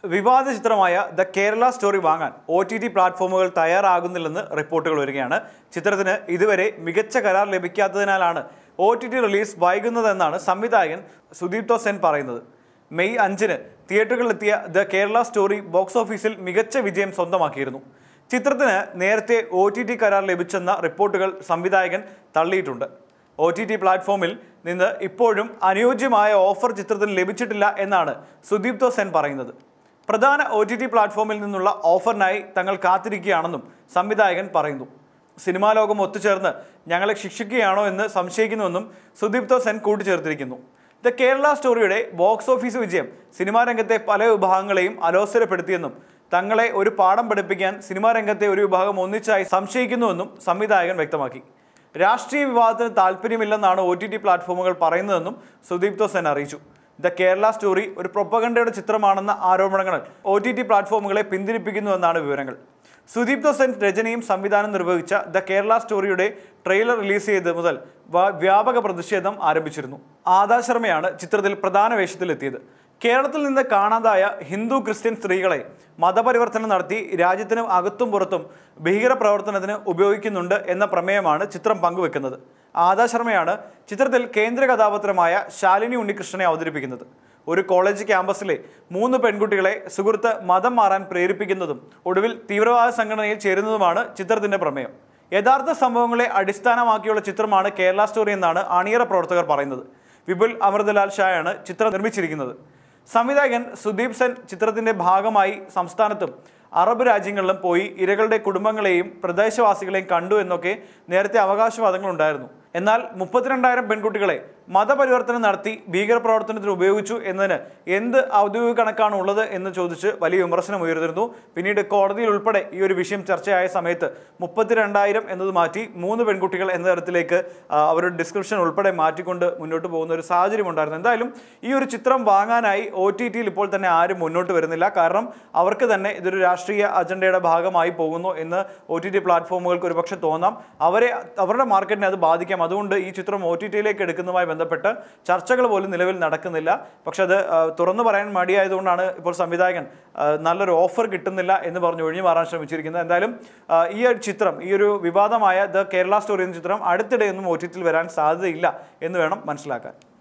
വിവാദ ചിത്രമായ the Kerala story വാങ്ങാൻ ഒ ടി ടി പ്ലാറ്റ്ഫോമുകൾ തയ്യാറാകുന്നില്ലെന്ന് റിപ്പോർട്ടുകൾ വരികയാണ് ചിത്രത്തിന് ഇതുവരെ മികച്ച കരാർ ലഭിക്കാത്തതിനാലാണ് ഒ ടി ടി റിലീസ് വൈകുന്നതെന്നാണ് സംവിധായകൻ സുദീപ്തോ സെൻ പറയുന്നത് മെയ് അഞ്ചിന് തിയേറ്ററുകളിലെത്തിയ ദ കേരള സ്റ്റോറി ബോക്സ് ഓഫീസിൽ മികച്ച വിജയം സ്വന്തമാക്കിയിരുന്നു ചിത്രത്തിന് നേരത്തെ ഒ ടി ടി കരാർ ലഭിച്ചെന്ന റിപ്പോർട്ടുകൾ സംവിധായകൻ തള്ളിയിട്ടുണ്ട് ഒ ടി ടി പ്ലാറ്റ്ഫോമിൽ നിന്ന് ഇപ്പോഴും അനുയോജ്യമായ ഓഫർ ചിത്രത്തിന് ലഭിച്ചിട്ടില്ല എന്നാണ് സുദീപ്തോ സെൻ പറയുന്നത് പ്രധാന ഒ ടി ടി പ്ലാറ്റ്ഫോമിൽ നിന്നുള്ള ഓഫറിനായി തങ്ങൾ കാത്തിരിക്കുകയാണെന്നും സംവിധായകൻ പറയുന്നു സിനിമാ ലോകം ഒത്തുചേർന്ന് ഞങ്ങളെ ശിക്ഷിക്കുകയാണോ എന്ന് സംശയിക്കുന്നുവെന്നും സുദീപ്തോ സെൻ കൂട്ടിച്ചേർത്തിരിക്കുന്നു ദ കേരള സ്റ്റോറിയുടെ ബോക്സ് ഓഫീസ് വിജയം സിനിമാ രംഗത്തെ പല വിഭാഗങ്ങളെയും അലോസരപ്പെടുത്തിയെന്നും തങ്ങളെ ഒരു പാഠം പഠിപ്പിക്കാൻ സിനിമാ രംഗത്തെ ഒരു വിഭാഗം ഒന്നിച്ചായി സംശയിക്കുന്നുവെന്നും സംവിധായകൻ വ്യക്തമാക്കി രാഷ്ട്രീയ വിവാദത്തിന് താല്പര്യമില്ലെന്നാണ് ഒ ടി ടി പ്ലാറ്റ്ഫോമുകൾ പറയുന്നതെന്നും സുദീപ്തോ സെൻ അറിയിച്ചു ദ കേരള സ്റ്റോറി ഒരു പ്രൊപ്പഗണ്ടയുടെ ചിത്രമാണെന്ന ആരോപണങ്ങൾ ഒ ടി ടി പ്ലാറ്റ്ഫോമുകളെ പിന്തിരിപ്പിക്കുന്നുവെന്നാണ് വിവരങ്ങൾ സുദീപ്തോ സെൻ രചനയും സംവിധാനം നിർവഹിച്ച ദ കേരള സ്റ്റോറിയുടെ ട്രെയിലർ റിലീസ് ചെയ്ത് മുതൽ വ- വ്യാപക പ്രതിഷേധം ആരംഭിച്ചിരുന്നു ആദാ ശർമ്മയാണ് ചിത്രത്തിൽ പ്രധാന വേഷത്തിലെത്തിയത് കേരളത്തിൽ നിന്ന് കാണാതായ ഹിന്ദു ക്രിസ്ത്യൻ സ്ത്രീകളെ മതപരിവർത്തനം നടത്തി രാജ്യത്തിന് അകത്തും പുറത്തും ഭീകര പ്രവർത്തനത്തിന് ഉപയോഗിക്കുന്നുണ്ട് എന്ന പ്രമേയമാണ് ചിത്രം പങ്കുവെക്കുന്നത് ആദാ ശർമ്മയാണ് ചിത്രത്തിൽ കേന്ദ്ര കഥാപാത്രമായ ശാലിനി ഉണ്ണികൃഷ്ണനെ അവതരിപ്പിക്കുന്നത് ഒരു കോളേജ് ക്യാമ്പസിലെ മൂന്ന് പെൺകുട്ടികളെ സുഹൃത്ത് മതം മാറാൻ പ്രേരിപ്പിക്കുന്നതും ഒടുവിൽ തീവ്രവാദ സംഘടനയിൽ ചേരുന്നതുമാണ് ചിത്രത്തിന്റെ പ്രമേയം യഥാർത്ഥ സംഭവങ്ങളെ അടിസ്ഥാനമാക്കിയുള്ള ചിത്രമാണ് കേരള സ്റ്റോറി എന്നാണ് അണിയറ പ്രവർത്തകർ പറയുന്നത് വിപുൽ അമൃതലാൽ ഷായാണ് ചിത്രം നിർമ്മിച്ചിരിക്കുന്നത് സംവിധായകൻ സുദീപ് സെൻ ചിത്രത്തിന്റെ ഭാഗമായി സംസ്ഥാനത്തും അറബ് രാജ്യങ്ങളിലും പോയി ഇരകളുടെ കുടുംബങ്ങളെയും പ്രദേശവാസികളെയും കണ്ടു എന്നൊക്കെ നേരത്തെ അവകാശവാദങ്ങൾ ഉണ്ടായിരുന്നു എന്നാൽ മുപ്പത്തിരണ്ടായിരം പെൺകുട്ടികളെ മതപരിവർത്തനം നടത്തി ഭീകരപ്രവർത്തനത്തിന് ഉപയോഗിച്ചു എന്നതിന് എന്ത് ഔദ്യോഗിക കണക്കാണ് ഉള്ളത് എന്ന് ചോദിച്ച് വലിയ വിമർശനം ഉയർന്നിരുന്നു പിന്നീട് കോടതിയിൽ ഉൾപ്പെടെ ഈ ഒരു വിഷയം ചർച്ചയായ സമയത്ത് മുപ്പത്തിരണ്ടായിരം എന്നത് മാറ്റി മൂന്ന് പെൺകുട്ടികൾ എന്ന തരത്തിലേക്ക് ആ, അവരുടെ ഡിസ്ക്രിപ്ഷൻ ഉൾപ്പെടെ മാറ്റിക്കൊണ്ട് മുന്നോട്ട് പോകുന്ന ഒരു സാഹചര്യം ഉണ്ടായിരുന്നു എന്തായാലും ഈ ഒരു ചിത്രം വാങ്ങാനായി ഒ ടി ടിയിൽ ഇപ്പോൾ തന്നെ ആരും മുന്നോട്ട് വരുന്നില്ല കാരണം അവർക്ക് തന്നെ ഇതൊരു രാഷ്ട്രീയ അജണ്ടയുടെ ഭാഗമായി പോകുന്നു എന്ന് ഒ ടി ടി പ്ലാറ്റ്ഫോമുകൾക്ക് ഒരുപക്ഷെ തോന്നാം അവരെ അവരുടെ മാർക്കറ്റിനെ അത് ബാധിക്കാം അതുകൊണ്ട് ഈ ചിത്രം ഒ ടി ടിയിലേക്ക് എടുക്കുന്നതുമായി ബന്ധപ്പെട്ട് ചർച്ചകൾ പോലും നിലവിൽ നടക്കുന്നില്ല പക്ഷെ അത് ആ, തുറന്നു പറയാൻ മടിയായതുകൊണ്ടാണ് ഇപ്പോൾ സംവിധായകൻ ആ, നല്ലൊരു ഓഫർ കിട്ടുന്നില്ല എന്ന് പറഞ്ഞ് ഒഴിഞ്ഞു മാറാൻ ശ്രമിച്ചിരിക്കുന്നത് എന്തായാലും ആ, ഈ ഒരു ചിത്രം ഈ ഒരു വിവാദമായ ദ കേരള സ്റ്റോറി എന്ന ചിത്രം അടുത്തിടെ ഒന്നും ഒ ടി ടിയിൽ വരാൻ സാധ്യതയില്ല എന്ന് വേണം മനസ്സിലാക്കാൻ